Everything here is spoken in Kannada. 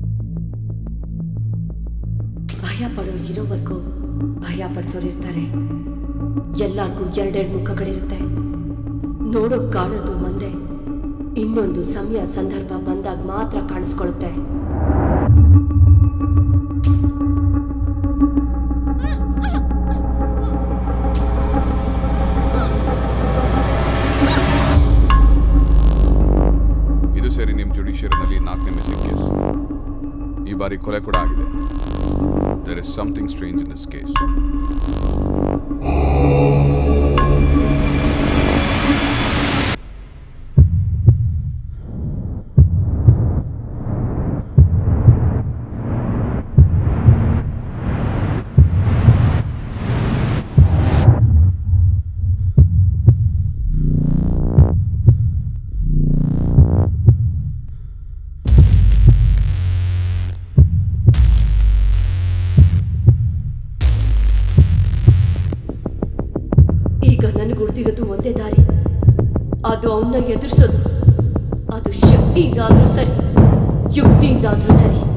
ಭಯ ಪಡೋರು ಇರೋವರೆಗೂ ಭಯ ಪಡಿಸೋರು ಇರ್ತಾರೆ ಎಲ್ಲರಿಗೂ ಎರಡೆರಡು ಮುಖಗಳಿರುತ್ತೆ ನೋಡೋಕ್ ಕಾಣೋದು ಒಂದೇ ಇನ್ನೊಂದು ಸಮಯ ಸಂದರ್ಭ ಬಂದಾಗ ಮಾತ್ರ ಕಾಣಿಸ್ಕೊಳ್ಳುತ್ತೆ ಇದು ಸೇರಿ ನಿಮ್ಮ ಜುಡಿಷಿಯರಿನಲ್ಲಿ ನಾಲ್ಕನೇ ಮಿಸ್ಸಿಂಗ್ ಕೇಸ್ ಈ ಬಾರಿ ಕೊಲೆ ಕೂಡ ಆಗಿದೆ there is something strange in this case ಈಗ ನನಗೆ ಉಳಿದಿರೋದು ಒಂದೇ ದಾರಿ ಅದು ಅವನ್ನ ಎದುರಿಸೋದು ಅದು ಶಕ್ತಿಯಿಂದಾದ್ರೂ ಸರಿ ಯುಕ್ತಿಯಿಂದಾದ್ರೂ ಸರಿ